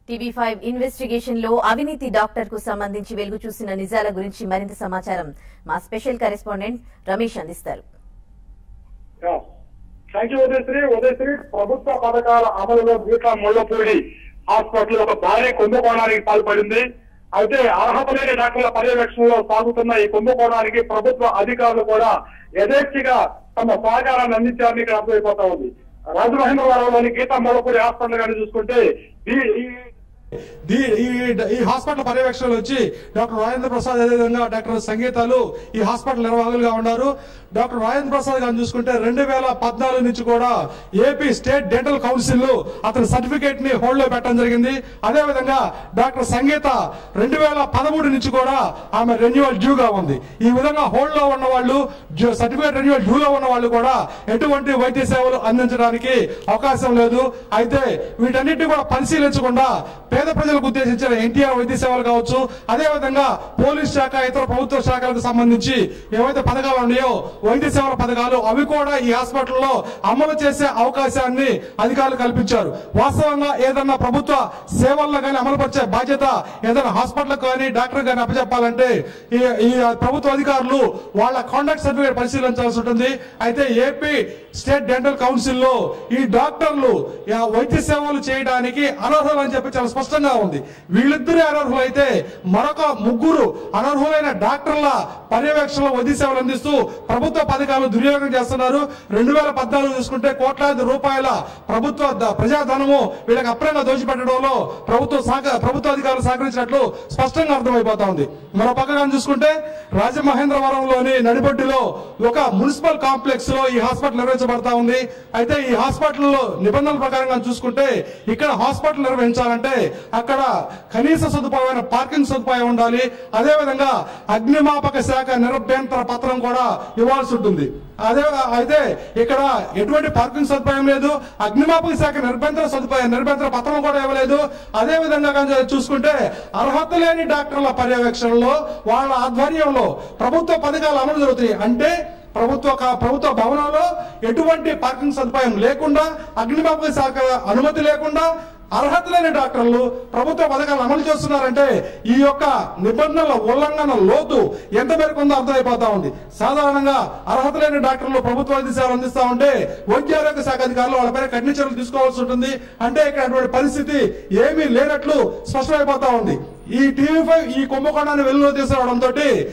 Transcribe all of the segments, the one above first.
TV five investigation లో అవినీతి doctor కు సంబంధించి వెలుగు చూసిన నిజాల గురించి మరింత సమాచారం మా స్పెషల్ కరెస్పాండెంట్ రమేష్ అందిస్తారు థ్యాంక్ యూ ఉదయశ్రీ ఉదయశ్రీ ప్రభుత్వ పథకాల అమలులో బీకా ముళ్ళపూడి హాస్పిటల్ ఒక భారీ కుంభకోణానికి పాల్పడింది అయితే అర్హత లేని డాక్టర్ల పర్యవేక్షణలో సాగుతున్న ఈ కుంభకోణానికి ప్రభుత్వ అధికారులు కూడా యథేచ్ఛగా తమ సహకారాన్ని అందించారని ఇక్కడ అర్థమైపోతా ఉంది రాజమహేంద్రవరంలోని గీతా ముళ్ళపూడి హాస్పిటల్ కానీ చూసుకుంటే ఈ- ఈ దీ- ఈ ఈ హాస్పిటల్ పర్యవేక్షణలో వచ్చి డాక్టర్ రాజేంద్ర ప్రసాద్ అదేవిధంగా డాక్టర్ సంగీతాలు ఈ హాస్పిటల్ నిర్వాహకులుగా ఉన్నారు డాక్టర్ రాజేంద్ర ప్రసాద్ గారిని చూసుకుంటే రెండు వేల పద్నాలుగు నుంచి కూడా ఏపీ స్టేట్ డెంటల్ కౌన్సిల్ అతని సర్టిఫికేట్ ని హోల్డ్ లో పెట్టడం జరిగింది అదేవిధంగా డాక్టర్ సంగీత రెండు వేల పదమూడు నుంచి కూడా ఆమె రెన్యువల్ డ్యూ గా ఉంది ఈ విధంగా హోల్డ్ లో ఉన్న వాళ్ళు సర్టిఫికేట్ రెన్యువల్ డ్యూ లో ఉన్న వాళ్ళు కూడా ఎటువంటి వైద్య సేవలు అందించడానికి అవకాశం లేదు అయితే వీటన్నిటిని కూడా పరిశీలించకుండా పేద ప్రజలకు ఉద్దేశించిన ఎన్టీఆర్ వైద్య సేవలు కావచ్చు అదేవిధంగా పోలీస్ శాఖ ఇతర ప్రభుత్వ శాఖలకు సంబంధించి ఏవైతే పథకాలు ఉన్నాయో వైద్య సేవల పథకాలు అవి కూడా ఈ హాస్పిటల్లో అమలు చేసే అవకాశాన్ని అధికారులు కల్పించారు వాస్తవంగా ఏదన్నా ప్రభుత్వ సేవల్లో కానీ అమలుపరిచే బాధ్యత ఏదైనా హాస్పిటల్ కానీ డాక్టర్ కానీ అప్పచెప్పాలంటే ఈ ఈ ప్రభుత్వ అధికారులు వాళ్ళ కాంటాక్ట్ సర్టిఫికేట్ పరిశీలించాల్సి ఉంటుంది అయితే ఏపీ స్టేట్ డెంటల్ కౌన్సిల్ లో ఈ డాక్టర్లు ఆ వైద్య సేవలు చేయడానికి అనర్హులు అని చెప్పి చాలా స్పష్టంగా ఉంది వీళ్ళిద్దరే అనర్హులు అయితే మరొక ముగ్గురు అనర్హులైన డాక్టర్ల పర్యవేక్షణలో వైద్య సేవలు అందిస్తూ ప్రభుత్వ పథకాలు దుర్యోగం చేస్తున్నారు రెండు వేల పద్నాలుగు చూసుకుంటే కోట్లాది రూపాయల ప్రభుత్వ ద- ప్రజాధనము వీళ్ళకి అప్రంగా దోచిపెట్టడంలో ప్రభుత్వ సహక ప్రభుత్వ అధికారులు సహకరించినట్లు స్పష్టంగా అర్థమైపోతా ఉంది మరో పక్కగా చూసుకుంటే రాజమహేంద్రవరంలోని నడిబొడ్డిలో ఒక మున్సిపల్ కాంప్లెక్స్ లో ఈ హాస్పిటల్ నిర్వహించబడతా ఉంది అయితే ఈ హాస్పిటల్లో నిబంధనల ప్రకారంగా చూసుకుంటే ఇక్కడ హాస్పిటల్ నిర్వహించాలంటే అక్కడ కనీస సదుపాయమైన పార్కింగ్ సదుపాయం ఉండాలి అదేవిధంగా అగ్నిమాపక శాఖ నిరభ్యంతర పత్రం కూడా ఇవ్వాల్సి ఉంటుంది అదే అయితే ఇక్కడ ఎటువంటి పార్కింగ్ సదుపాయం లేదు అగ్నిమాపక శాఖ నిర్బంధన సదుపాయం నిర్బంధన పత్రం కూడా ఇవ్వలేదు అదే విధంగా కనుక చూసుకుంటే అర్హత లేని డాక్టర్ల పర్యవేక్షణలో వాళ్ళ ఆధ్వర్యంలో ప్రభుత్వ పథకాలు అమలు జరుగుతాయి అంటే ప్రభుత్వ కా- ప్రభుత్వ భవనంలో ఎటువంటి పార్కింగ్ సదుపాయం లేకుండా అగ్నిమాపక శాఖ అనుమతి లేకుండా అర్హత లేని డాక్టర్లు ప్రభుత్వ పథకాలు అమలు చేస్తున్నారంటే ఈ యొక్క నిబంధనల ఉల్లంఘన లోతు ఎంత మేరకు ఉందో అర్థమైపోతా ఉంది సాధారణంగా అర్హత లేని డాక్టర్లు ప్రభుత్వ వైద్య సేవలు అందిస్తా ఉంటే వైద్య ఆరోగ్య శాఖ అధికారులు వాళ్ళపైన కఠిన చర్యలు తీసుకోవాల్సి ఉంటుంది అంటే ఇక్కడ అటువంటి పరిస్థితి ఏమీ లేనట్లు స్పష్టమైపోతా ఉంది ఈ టీవీ ఫైవ్ ఈ కుంభకోణాన్ని వెలుగులో తీసుకురావడంతో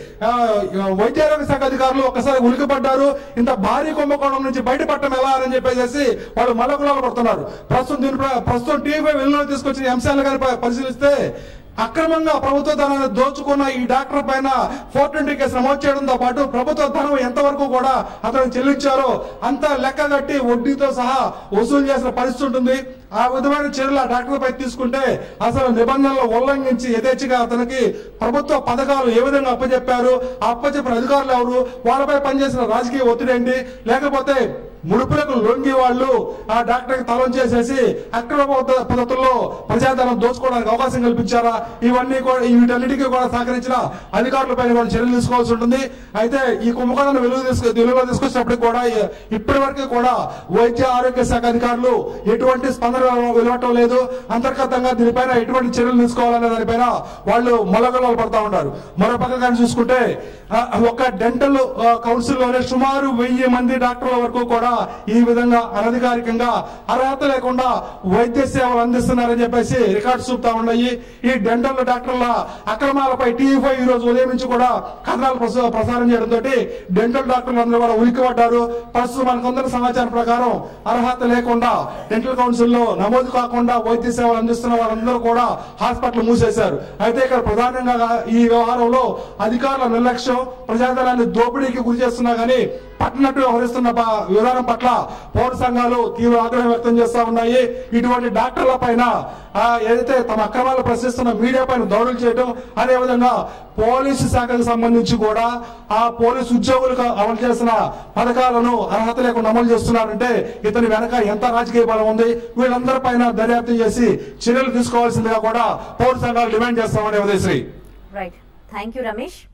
వైద్య ఆరోగ్య శాఖ అధికారులు ఒక్కసారి ఉలికిపడ్డారు ఇంత భారీ కుంభకోణం నుంచి బయటపడటం ఎలా అని చెప్పేసి వాళ్ళు మల్లకులాలు పడుతున్నారు ప్రస్తుతం దీని ప్ర- ప్రస్తుతం టీవీ ఫైవ్ వెలుగులో తీసుకొచ్చిన ఈ అంశాలు కానీ ప- పరిశీలిస్తే అక్రమంగా ప్రభుత్వ ధనాన్ని దోచుకున్న ఈ డాక్టర్ పైన ఫోర్ ట్వంటీ కేసు నమోదు చేయడంతో పాటు ప్రభుత్వ ధనం ఎంతవరకు కూడా అతను చెల్లించారో అంత లెక్క కట్టి వడ్డీతో సహా వసూలు చేసిన పరిస్థితి ఉంటుంది ఆ విధమైన చర్యలు ఆ డాక్టర్ పై తీసుకుంటే అసలు నిబంధనలు ఉల్లంఘించి యథేచ్ఛగా అతనికి ప్రభుత్వ పథకాలు ఏ విధంగా అప్పచెప్పారు ఆ అప్పచెప్పిన అధికారులు ఎవరు వాళ్ళపై పనిచేసిన రాజకీయ ఒత్తిడి ఏంటి లేకపోతే ముడుపులకు లొంగి వాళ్ళు ఆ డాక్టర్ కి తలం చేసేసి అక్రమ పద్ధ- పద్ధతుల్లో ప్రజాధనం దోచుకోవడానికి అవకాశం కల్పించారా ఇవన్నీ కూడా వీటన్నిటికీ కూడా సహకరించిన అధికారులపైన కూడా చర్యలు తీసుకోవాల్సి ఉంటుంది అయితే ఈ కుంభకోణాన్ని వెలుగు తీసుకు వెలుగులో తీసుకొచ్చినప్పటికీ కూడా ఇ- ఇప్పటి వరకు కూడా వైద్య ఆరోగ్య శాఖ అధికారులు ఎటువంటి స్పందన వెలువటం లేదు అంతర్గతంగా దీనిపైన ఎటువంటి చర్యలు తీసుకోవాలనే దానిపైన వాళ్ళు మొలకలు పడతా ఉంటారు మరో పక్క కానీ చూసుకుంటే ఆ, ఒక డెంటల్ కౌన్సిల్ లోనే సుమారు వెయ్యి మంది డాక్టర్ల వరకు కూడా ఈ విధంగా అనధికారికంగా అర్హత లేకుండా వైద్య సేవలు అందిస్తున్నారని చెప్పేసి రికార్డ్స్ చూపుతా ఉన్నాయి ఈ డెంటల్ డాక్టర్ల అక్రమాలపై టీవీ ఫైవ్ ఈ రోజు ఉదయం నుంచి కూడా కథనాలు ప్రస- ప్రసారం చేయడంతో డెంటల్ డాక్టర్లు అందరూ కూడా ఉలిక్కిపడ్డారు ప్రస్తుతం మనకందరి సమాచారం ప్రకారం అర్హత లేకుండా డెంటల్ కౌన్సిల్ లో నమోదు కాకుండా వైద్య సేవలు అందిస్తున్న వాళ్ళందరూ కూడా హాస్పిటల్ మూసేశారు అయితే ఇక్కడ ప్రధానంగా ఈ వ్యవహారంలో అధికారుల నిర్లక్ష్యం ప్రజాధనాన్ని దోపిడీకి గురి చేస్తున్నా గానీ పట్టినట్టు వ్యవహరిస్తున్న ప- విధానం పట్ల పౌర సంఘాలు తీవ్ర ఆగ్రహం వ్యక్తం చేస్తా ఉన్నాయి ఇటువంటి డాక్టర్ల పైన ఆ, ఏదైతే తమ అక్రమాలు ప్రశ్నిస్తున్న మీడియా పైన దాడులు చేయడం అదే విధంగా పోలీసు శాఖకు సంబంధించి కూడా ఆ పోలీసు ఉద్యోగులకు అమలు చేసిన పథకాలను అర్హత లేకుండా అమలు చేస్తున్నారంటే ఇతని వెనక ఎంత రాజకీయ బలం ఉంది వీళ్ళందరి పైన దర్యాప్తు చేసి చర్యలు తీసుకోవాల్సిందిగా కూడా పౌర సంఘాలు డిమాండ్ చేస్తామని Udayashree right thank you Ramesh